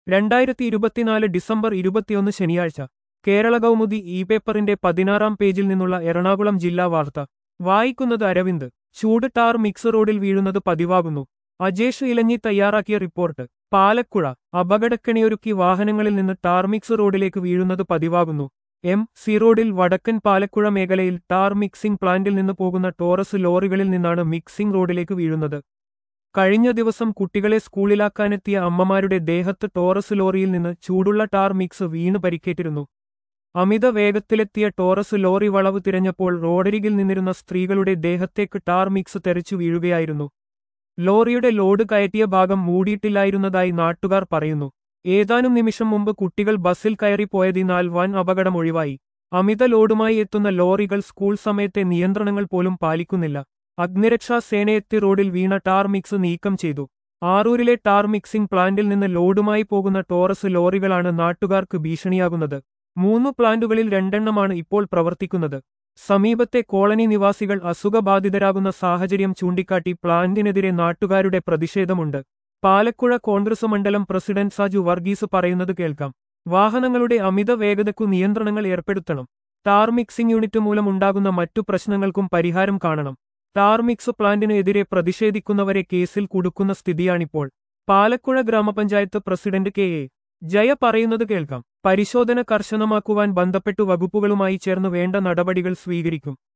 രണ്ടായിരത്തി ഇരുപത്തിനാല് ഡിസംബർ ഇരുപത്തിയൊന്ന് ശനിയാഴ്ച കേരള കൗമുദി ഇ പേപ്പറിന്റെ പതിനാറാം പേജിൽ നിന്നുള്ള എറണാകുളം ജില്ലാ വാർത്ത വായിക്കുന്നത് അരവിന്ദ് ചൂട് ടാർ മിക്സ് റോഡിൽ വീഴുന്നത് പതിവാകുന്നു അജേഷ് ഇലഞ്ഞി തയ്യാറാക്കിയ റിപ്പോർട്ട് പാലക്കുഴ അപകടക്കെണിയൊരുക്കി വാഹനങ്ങളിൽ നിന്ന് ടാർ മിക്സ് റോഡിലേക്ക് വീഴുന്നത് പതിവാകുന്നു എം സി റോഡിൽ വടക്കൻ പാലക്കുഴ മേഖലയിൽ ടാർ മിക്സിംഗ് പ്ലാന്റിൽ നിന്ന് പോകുന്ന ടോറസ് ലോറികളിൽ നിന്നാണ് മിക്സിംഗ് റോഡിലേക്ക് വീഴുന്നത് കഴിഞ്ഞ ദിവസം കുട്ടികളെ സ്കൂളിലാക്കാനെത്തിയ അമ്മമാരുടെ ദേഹത്ത് ടോറസ് ലോറിയിൽ നിന്ന് ചൂടുള്ള ടാർ മിക്സ് വീണ് പരിക്കേറ്റിരുന്നു അമിത വേഗത്തിലെത്തിയ ടോറസ് ലോറി വളവ് തിരഞ്ഞപ്പോൾ റോഡരികിൽ നിന്നിരുന്ന സ്ത്രീകളുടെ ദേഹത്തേക്ക് ടാർ മിക്സ് തെറിച്ചു വീഴുകയായിരുന്നു ലോറിയുടെ ലോഡ് കയറ്റിയ ഭാഗം മൂടിയിട്ടില്ലായിരുന്നതായി നാട്ടുകാർ പറയുന്നു ഏതാനും നിമിഷം മുമ്പ് കുട്ടികൾ ബസ്സിൽ കയറിപ്പോയതിനാൽ വൻ അപകടം ഒഴിവായി അമിത ലോഡുമായി എത്തുന്ന ലോറികൾ സ്കൂൾ സമയത്തെ നിയന്ത്രണങ്ങൾ പോലും പാലിക്കുന്നില്ല അഗ്നിരക്ഷാ സേനയെത്തി റോഡിൽ വീണ ടാർ മിക്സ് നീക്കം ചെയ്തു ആറൂരിലെ ടാർ മിക്സിംഗ് പ്ലാന്റിൽ നിന്ന് ലോഡുമായി പോകുന്ന ടോറസ് ലോറികളാണ് നാട്ടുകാർക്ക് ഭീഷണിയാകുന്നത് മൂന്ന് പ്ലാന്റുകളിൽ രണ്ടെണ്ണമാണ് ഇപ്പോൾ പ്രവർത്തിക്കുന്നത് സമീപത്തെ കോളനി നിവാസികൾ അസുഖബാധിതരാകുന്ന സാഹചര്യം ചൂണ്ടിക്കാട്ടി പ്ലാന്റിനെതിരെ നാട്ടുകാരുടെ പ്രതിഷേധമുണ്ട് പാലക്കുഴ കോൺഗ്രസ് മണ്ഡലം പ്രസിഡന്റ് സാജു വർഗീസ് പറയുന്നത് കേൾക്കാം വാഹനങ്ങളുടെ അമിത വേഗതയ്ക്കു നിയന്ത്രണങ്ങൾ ഏർപ്പെടുത്തണം ടാർ മിക്സിംഗ് യൂണിറ്റ് മൂലം ഉണ്ടാകുന്ന മറ്റു പ്രശ്നങ്ങൾക്കും പരിഹാരം കാണണം ടാർ മിക്സ് പ്ലാന്റിന് എതിരെ പ്രതിഷേധിക്കുന്നവരെ കേസിൽ കുടുക്കുന്ന സ്ഥിതിയാണിപ്പോൾ പാലക്കുഴ ഗ്രാമപഞ്ചായത്ത് പ്രസിഡന്റ് കെ എ ജയ പറയുന്നത് കേൾക്കാം പരിശോധന കർശനമാക്കുവാൻ ബന്ധപ്പെട്ടു വകുപ്പുകളുമായി ചേർന്ന് വേണ്ട നടപടികൾ സ്വീകരിക്കും